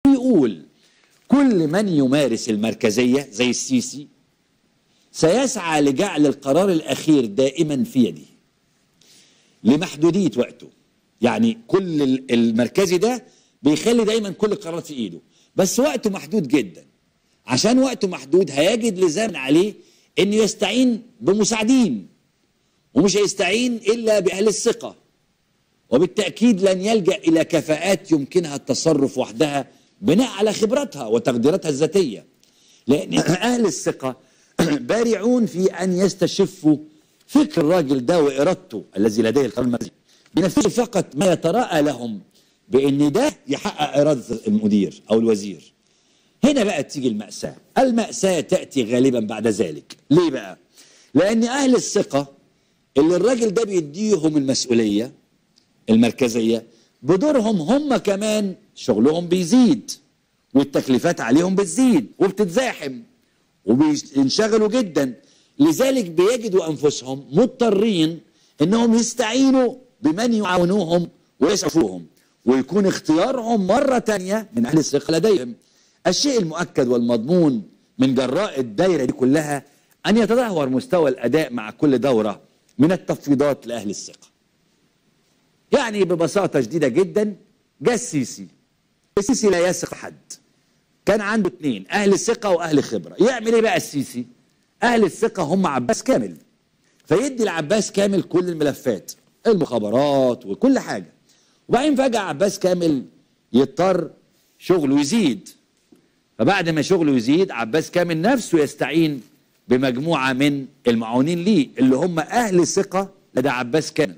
بيقول كل من يمارس المركزية زي السيسي سيسعى لجعل القرار الأخير دائما في يده لمحدودية وقته يعني كل ال- المركزي ده بيخلي دايما كل القرارات في ايده بس وقته محدود جدا عشان وقته محدود هيجد لزاما عليه انه يستعين بمساعدين ومش هيستعين الا باهل الثقه وبالتاكيد لن يلجا الى كفاءات يمكنها التصرف وحدها بناء على خبرتها وتقديراتها الذاتيه لان اهل الثقه بارعون في ان يستشفوا فكر الراجل ده وارادته الذي لديه القرار المركزي بينفذوا فقط ما يتراءى لهم بان ده يحقق اراده المدير او الوزير هنا بقى تيجي المأساة المأساة تأتي غالبا بعد ذلك ليه بقى لأن أهل الثقة اللي الراجل ده بيديهم المسؤولية المركزية بدورهم هم كمان شغلهم بيزيد والتكليفات عليهم بتزيد وبتتزاحم وبينشغلوا جدا لذلك بيجدوا أنفسهم مضطرين إنهم يستعينوا بمن يعاونوهم ويسعفوهم ويكون اختيارهم مرة تانية من أهل الثقة لديهم الشيء المؤكد والمضمون من جراء الدايرة دي كلها أن يتدهور مستوى الأداء مع كل دورة من التفويضات لأهل الثقة يعني ببساطة شديدة جدا جاء السيسي السيسي لا يثق حد كان عنده اتنين أهل الثقة وأهل خبرة يعمل إيه بقى السيسي أهل الثقة هم عباس كامل فيدي لعباس كامل كل الملفات المخابرات وكل حاجة وبعدين فجأة عباس كامل يضطر شغله يزيد فبعد ما شغله يزيد عباس كامل نفسه يستعين بمجموعة من المعاونين ليه اللي هم أهل ثقة لدى عباس كامل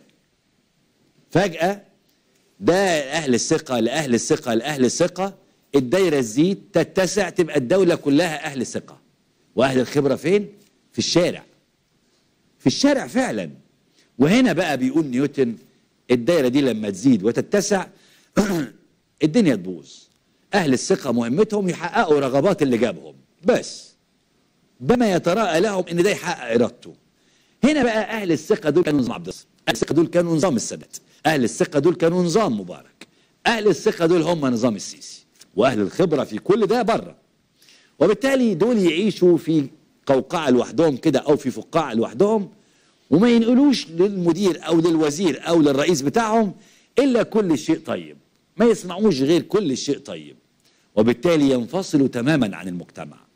فجأة ده أهل الثقة لأهل الثقة لأهل الثقة الدايرة تزيد تتسع تبقى الدولة كلها أهل ثقة وأهل الخبرة فين؟ في الشارع في الشارع فعلا وهنا بقى بيقول نيوتن الدايرة دي لما تزيد وتتسع الدنيا تبوظ أهل الثقة مهمتهم يحققوا رغبات اللي جابهم بس بما يتراءى لهم ان ده يحقق ارادته هنا بقى اهل الثقه دول كانوا نظام عبد الناصر اهل الثقه دول كانوا نظام السادات اهل الثقه دول كانوا نظام مبارك اهل الثقه دول هم نظام السيسي واهل الخبره في كل ده بره وبالتالي دول يعيشوا في قوقعه لوحدهم كده او في فقاعه لوحدهم وما ينقلوش للمدير او للوزير او للرئيس بتاعهم الا كل شيء طيب ما يسمعوش غير كل شيء طيب وبالتالي ينفصلوا تماما عن المجتمع